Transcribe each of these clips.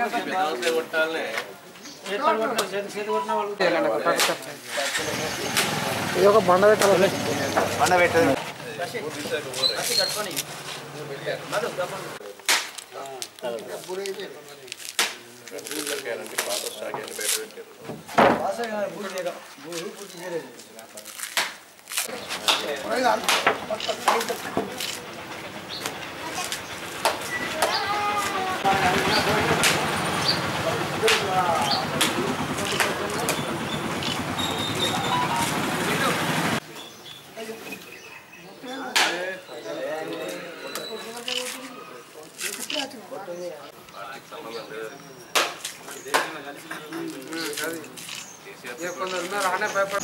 ఇది ఒక బండ పెట్టాలి బండ పెట్టదు కొందరు ఉన్నారు ఆనే భయపడ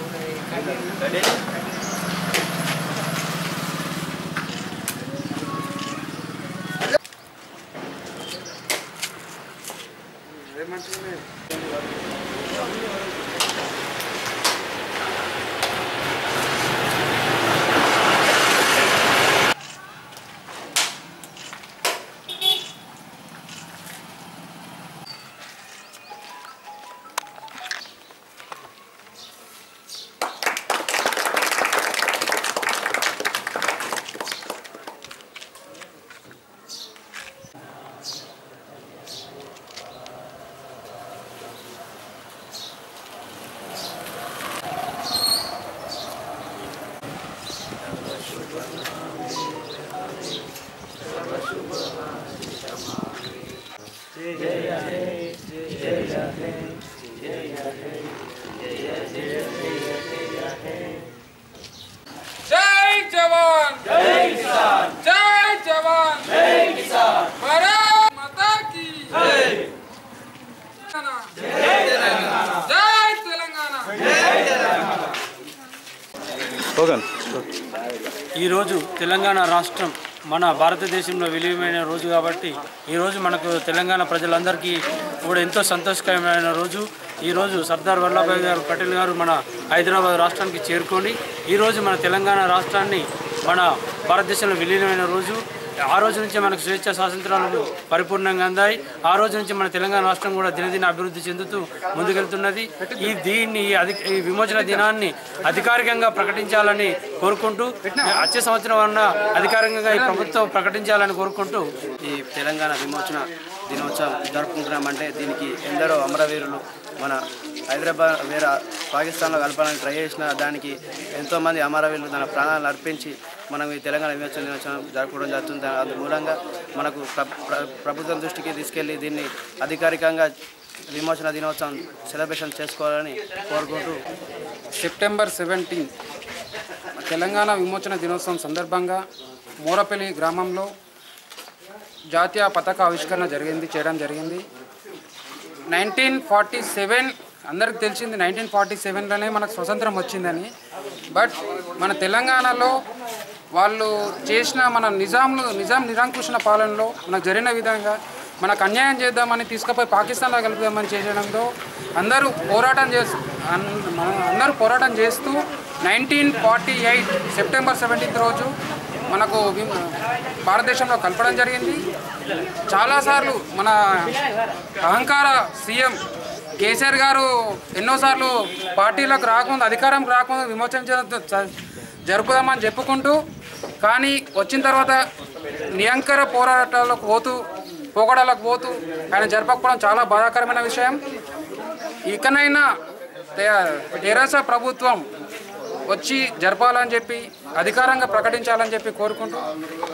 ఏమంటుంది జై జవాన్ జై కిసాన్ జై జవాన్ జై కిసాన్ భారత్ మాతా కీ జై జై తెలంగాణ జై తెలంగాణ ఈరోజు తెలంగాణ రాష్ట్రం మన భారతదేశంలో విలీనమైన రోజు కాబట్టి ఈరోజు మనకు తెలంగాణ ప్రజలందరికీ కూడా ఎంతో సంతోషకరమైన రోజు ఈరోజు సర్దార్ వల్లభాయ్ గారు పటేల్ గారు మన హైదరాబాద్ రాష్ట్రానికి చేరుకొని ఈరోజు మన తెలంగాణ రాష్ట్రాన్ని మన భారతదేశంలో విలీనమైన రోజు ఆ రోజు నుంచి మనకు స్వేచ్ఛ స్వాతంత్రాలు పరిపూర్ణంగా అందాయి ఆ రోజు నుంచి మన తెలంగాణ రాష్ట్రం కూడా దినదిన అభివృద్ధి చెందుతూ ముందుకెళ్తున్నది ఈ దీన్ని ఈ అధి ఈ విమోచన దినాన్ని అధికారికంగా ప్రకటించాలని కోరుకుంటూ వచ్చే సంవత్సరం అన్న అధికారికంగా ఈ ప్రభుత్వం ప్రకటించాలని కోరుకుంటూ ఈ తెలంగాణ విమోచన దినోత్సవం జరుపుకుంటున్నామంటే దీనికి ఎందరో అమరవీరులు మన హైదరాబాద్ వేరే పాకిస్తాన్లో కలపాలని ట్రై చేసిన దానికి ఎంతోమంది అమరవీరులు తన ప్రాణాలను అర్పించి మనం ఈ తెలంగాణ విమోచన దినోత్సవం జరుపుకోవడం జరుగుతుంది అందు మూలంగా మనకు ప్ర- ప్ర- ప్రభుత్వం దృష్టికి తీసుకెళ్లి దీన్ని అధికారికంగా విమోచన దినోత్సవం సెలబ్రేషన్ చేసుకోవాలని కోరుకుంటూ సెప్టెంబర్ సెవెంటీన్ తెలంగాణ విమోచన దినోత్సవం సందర్భంగా మూరపల్లి గ్రామంలో జాతీయ పతాక ఆవిష్కరణ జరిగింది చేయడం జరిగింది నైన్టీన్ ఫార్టీ సెవెన్ అందరికి తెలిసింది నైన్టీన్ ఫార్టీ సెవెన్లోనే మనకు స్వతంత్రం వచ్చిందని బట్ మన తెలంగాణలో వాళ్ళు చేసిన మన నిజాంలు నిజాం నిరంకుశన పాలనలో మనకు జరిగిన విధంగా మనకు అన్యాయం చేద్దామని తీసుకుపోయి పాకిస్తాన్లో కలుపుదామని చేయడంలో అందరూ పోరాటం చేస్తూ అందరూ పోరాటం చేస్తూ nineteen forty eight September seventeenth రోజు మనకు వి- భారతదేశంలో కలపడం జరిగింది చాలాసార్లు మన అహంకార సీఎం కేసీఆర్ గారు ఎన్నోసార్లు పార్టీలకు రాకుండా అధికారం రాకుండా విమోచన జ- జ- జరుపుదామని చెప్పుకుంటూ కానీ వచ్చిన తర్వాత నియంకర పోరాటాలకు పోతూ పోగడాలకు పోతూ ఆయన జరపకపోవడం చాలా బాధాకరమైన విషయం ఇకనైనా తెరాస ప్రభుత్వం వచ్చి జరపాలని చెప్పి అధికారంగా ప్రకటించాలని చెప్పి కోరుకుంటూ